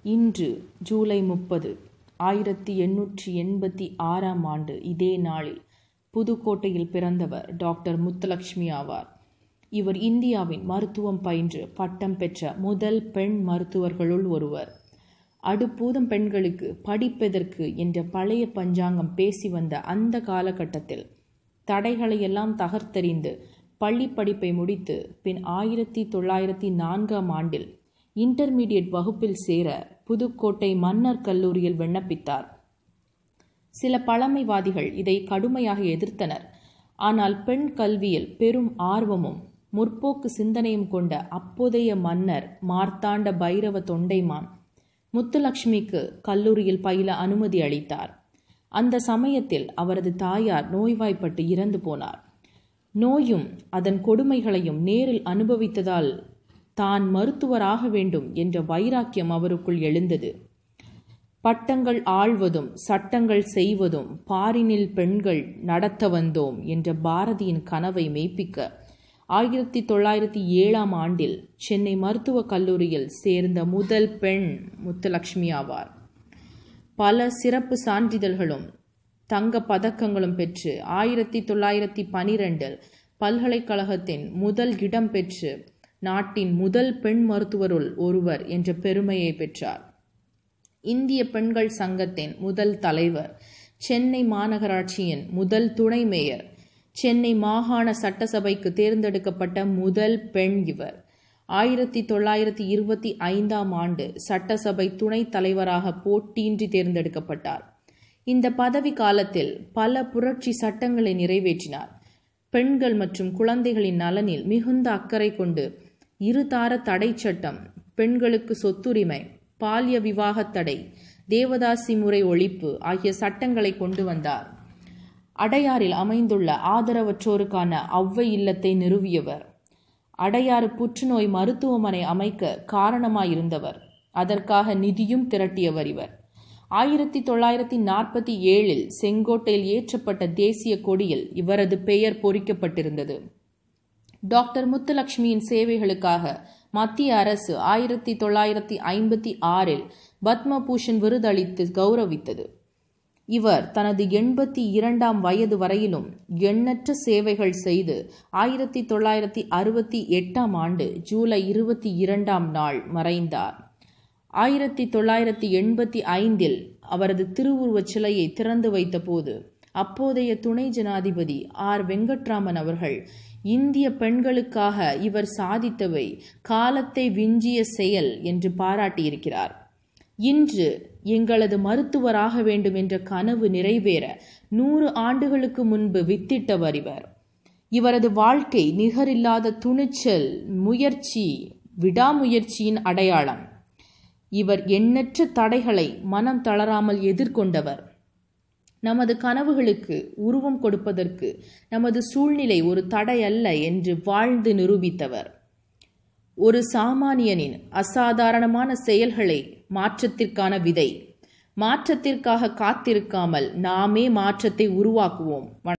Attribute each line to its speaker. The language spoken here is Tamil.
Speaker 1: இன்று ஜூலை முப்பது ஆயிரத்தி எண்ணூற்றி எண்பத்தி ஆறாம் ஆண்டு இதே நாளில் புதுக்கோட்டையில் பிறந்தவர் டாக்டர் முத்துலட்சுமி ஆவார் இவர் இந்தியாவின் மருத்துவம் பயின்று பட்டம் பெற்ற முதல் பெண் மருத்துவர்களுள் ஒருவர் அடுப்பூதும் பெண்களுக்கு படிப்பெதற்கு என்ற பழைய பஞ்சாங்கம் பேசி வந்த அந்த காலகட்டத்தில் தடைகளையெல்லாம் தகர்த்தெறிந்து பள்ளி படிப்பை முடித்து பின் ஆயிரத்தி தொள்ளாயிரத்தி நான்காம் ஆண்டில் இன்டர்மீடியட் வகுப்பில் சேர புதுக்கோட்டை மன்னர் கல்லூரியில் விண்ணப்பித்தார் சில பழமைவாதிகள் இதை கடுமையாக எதிர்த்தனர் ஆனால் பெண் கல்வியில் பெரும் ஆர்வமும் முற்போக்கு சிந்தனையும் கொண்ட அப்போதைய மன்னர் மார்த்தாண்ட பைரவ தொண்டைமான் முத்துலட்சுமிக்கு கல்லூரியில் பயில அனுமதி அளித்தார் அந்த சமயத்தில் அவரது தாயார் நோய்வாய்ப்பட்டு இறந்து போனார் நோயும் அதன் கொடுமைகளையும் நேரில் அனுபவித்ததால் தான் மருத்துவராக வேண்டும் என்ற வைராக்கியம் அவருக்குள் எழுந்தது பட்டங்கள் ஆழ்வதும் சட்டங்கள் செய்வதும் பாரினில் பெண்கள் நடத்த வந்தோம் என்ற பாரதியின் கனவை மெய்ப்பிக்க ஆயிரத்தி தொள்ளாயிரத்தி ஏழாம் ஆண்டில் சென்னை மருத்துவக் கல்லூரியில் சேர்ந்த முதல் பெண் முத்துலட்சுமி ஆவார் பல சிறப்பு சான்றிதழ்களும் தங்க பதக்கங்களும் பெற்று ஆயிரத்தி தொள்ளாயிரத்தி பனிரெண்டில் பல்கலைக்கழகத்தின் முதல் இடம் பெற்று நாட்டின் முதல் பெண் மருத்துவருள் ஒருவர் என்ற பெருமையை பெற்றார் இந்திய பெண்கள் சங்கத்தின் முதல் தலைவர் சென்னை மாநகராட்சியின் முதல் துணை மேயர் சென்னை மாகாண சட்டசபைக்கு தேர்ந்தெடுக்கப்பட்ட முதல் பெண் இவர் ஆயிரத்தி தொள்ளாயிரத்தி இருபத்தி ஐந்தாம் ஆண்டு சட்டசபை துணைத் தலைவராக போட்டியின்றி தேர்ந்தெடுக்கப்பட்டார் இந்த பதவி காலத்தில் பல புரட்சி சட்டங்களை நிறைவேற்றினார் பெண்கள் மற்றும் குழந்தைகளின் நலனில் மிகுந்த அக்கறை கொண்டு இருதார தடை சட்டம் பெண்களுக்கு சொத்துரிமை பால்ய விவாகத் தடை தேவதாசி முறை ஒழிப்பு ஆகிய சட்டங்களை கொண்டு வந்தார் அடையாறில் அமைந்துள்ள ஆதரவற்றோருக்கான ஔவை இல்லத்தை நிறுவியவர் அடையாறு புற்றுநோய் மருத்துவமனை அமைக்க காரணமாயிருந்தவர் அதற்காக நிதியும் திரட்டியவர் இவர் ஆயிரத்தி தொள்ளாயிரத்தி நாற்பத்தி ஏழில் செங்கோட்டையில் ஏற்றப்பட்ட தேசிய கொடியில் இவரது பெயர் பொறிக்கப்பட்டிருந்தது டாக்டர் முத்துலட்சுமியின் சேவைகளுக்காக மத்திய அரசு ஆயிரத்தி தொள்ளாயிரத்தி ஐம்பத்தி ஆறில் பத்மபூஷன் விருதளித்து கௌரவித்தது இவர் தனது எண்பத்தி இரண்டாம் வயது வரையிலும் எண்ணற்ற சேவைகள் செய்து ஆயிரத்தி தொள்ளாயிரத்தி அறுபத்தி எட்டாம் ஆண்டு ஜூலை இருபத்தி இரண்டாம் நாள் மறைந்தார் ஆயிரத்தி தொள்ளாயிரத்தி எண்பத்தி ஐந்தில் அவரது திருவுருவச் சிலையை திறந்து வைத்தபோது அப்போதைய துணை ஜனாதிபதி ஆர் வெங்கட்ராமன் அவர்கள் இந்திய பெண்களுக்காக இவர் சாதித்தவை காலத்தை விஞ்சிய செயல் என்று பாராட்டியிருக்கிறார் இன்று எங்களது மருத்துவராக வேண்டும் என்ற கனவு நிறைவேற நூறு ஆண்டுகளுக்கு முன்பு வித்திட்டவர் இவர் இவரது வாழ்க்கை நிகரில்லாத துணிச்சல் முயற்சி விடாமுயற்சியின் அடையாளம் இவர் எண்ணற்ற தடைகளை மனம் தளராமல் எதிர்கொண்டவர் நமது கனவுகளுக்கு உருவம் கொடுப்பதற்கு நமது சூழ்நிலை ஒரு தடை அல்ல என்று வாழ்ந்து நிரூபித்தவர் ஒரு சாமானியனின் அசாதாரணமான செயல்களை மாற்றத்திற்கான விதை மாற்றத்திற்காக காத்திருக்காமல் நாமே மாற்றத்தை உருவாக்குவோம்